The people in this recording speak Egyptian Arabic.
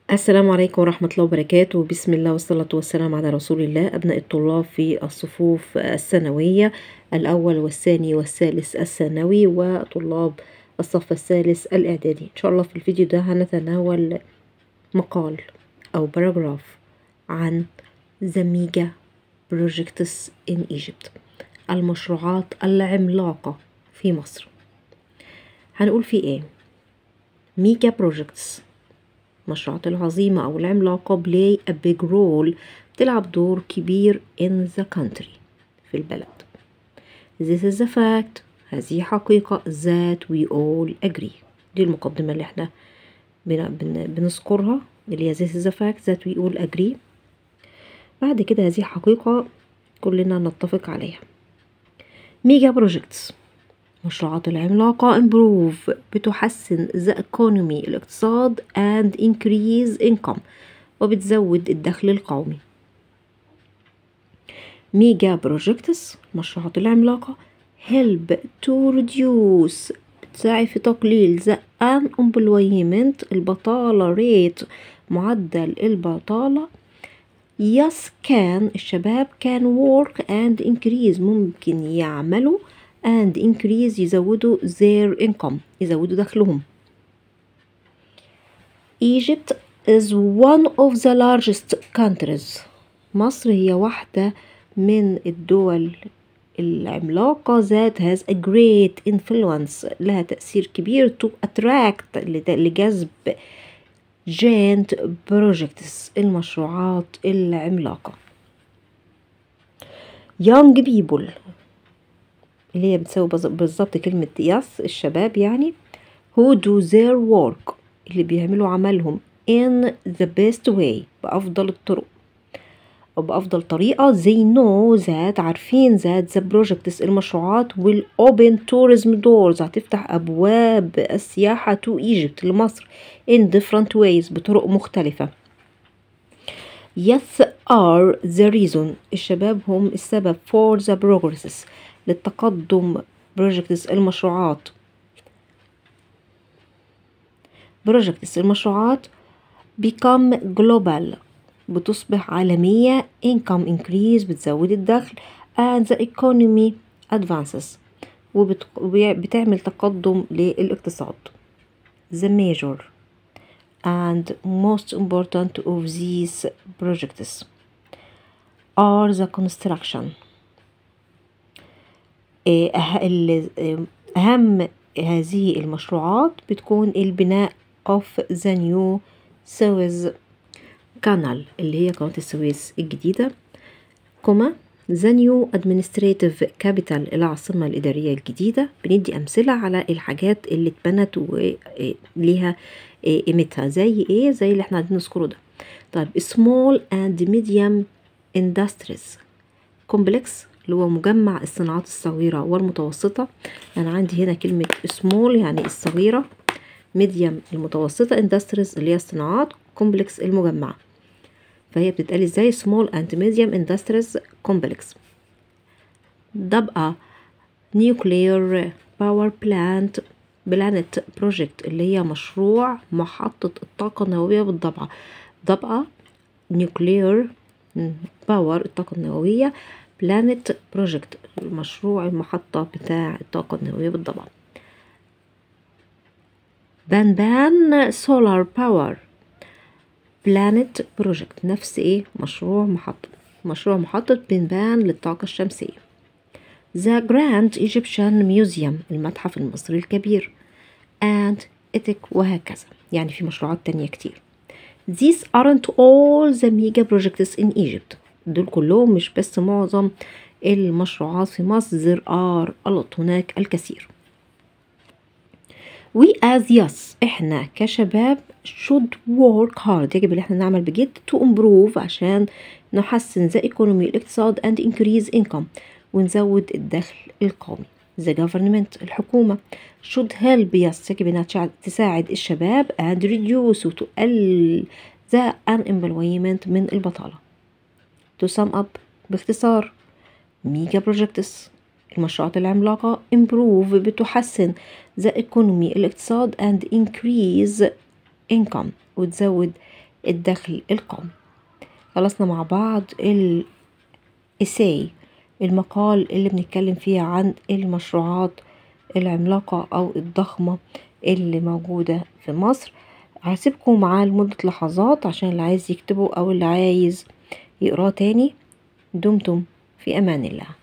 السلام عليكم ورحمة الله وبركاته بسم الله والصلاة والسلام على رسول الله أبناء الطلاب في الصفوف الثانوية الأول والثاني والثالث الثانوي وطلاب الصف الثالث الإعدادي إن شاء الله في الفيديو ده هنتناول مقال أو باراجراف عن The Mega Projects in Egypt المشروعات العملاقة في مصر هنقول في إيه ميجا بروجكتس المشروعات العظيمة أو العملاقة play a big role بتلعب دور كبير in the country في البلد This is a fact هذه حقيقة that we all agree دي المقدمة اللي احنا بن بن بنذكرها اللي هي this is a fact that we all agree بعد كده هذه حقيقة كلنا نتفق عليها ميجا بروجكتس مشروعات العملاقة improve بتحسن the economy الاقتصاد and increase income وبتزود الدخل القومي ميجا بروجكتس مشروعات العملاقة help to reduce بتساعد في تقليل the unemployment البطالة rate معدل البطالة yes كان الشباب can work and increase ممكن يعملوا and increase يزودوا their income يزودوا دخلهم Egypt is one of the largest countries مصر هي واحدة من الدول العملاقة that has a great influence لها تأثير كبير to attract لجذب giant projects المشروعات العملاقة young people اللي هي بتساوي بالظبط كلمة يس الشباب يعني who do their work اللي بيعملوا عملهم in the best way بأفضل الطرق أو بأفضل طريقة they know that عارفين that the projects المشروعات will open tourism doors هتفتح أبواب السياحة to Egypt لمصر in different ways بطرق مختلفة yes are the reason الشباب هم السبب for the progresses للتقدم بروجكتس المشروعات بروجكتس المشروعات become global بتصبح عالمية income increase بتزود الدخل and the economy advances وبتعمل تقدم للاقتصاد the major and most important of these projects are the construction أهم هذه المشروعات بتكون البناء of the new Suez Canal اللي هي قناة السويس الجديدة كوما the new administrative capital العاصمة الإدارية الجديدة بندي أمثلة على الحاجات اللي اتبنت وليها قيمتها زي ايه زي اللي احنا عايزين نذكره ده طيب small and medium industries complex اللي هو مجمع الصناعات الصغيرة والمتوسطة أنا عندي هنا كلمة small يعني الصغيرة medium المتوسطة industries اللي هي الصناعات complex المجمعة فهي بتتقال ازاي small and medium industries complex تبقى nuclear power plant planet project اللي هي مشروع محطة الطاقة النووية بالضبعة ضبعة nuclear power الطاقة النووية بلانت بروجكت مشروع المحطة بتاع الطاقة النووية بالضبع بانبان سولار باور بلانت بروجكت نفس ايه مشروع محطة مشروع محطة بنبان للطاقة الشمسية The Grand Egyptian Museum المتحف المصري الكبير and إتك وهكذا يعني في مشروعات تانية كتير These aren't all the mega projects in Egypt دول كلهم مش بس معظم المشروعات في مصر there are a lot هناك الكثير we as yes احنا كشباب should work hard يجب ان احنا نعمل بجد to improve عشان نحسن the economy الاقتصاد and increase income ونزود الدخل القومي the government الحكومة should help yes يجب انها تساعد الشباب and reduce وتقلل the unemployment من البطالة to sum up باختصار ميجا بروجكتس المشروعات العملاقة improve بتحسن the economy الاقتصاد and increase income وتزود الدخل القومي خلصنا مع بعض الإساي المقال اللي بنتكلم فيه عن المشروعات العملاقة أو الضخمة اللي موجودة في مصر هسيبكم معاه لمدة لحظات عشان اللي عايز يكتبه أو اللي عايز يقراه تاني دمتم في أمان الله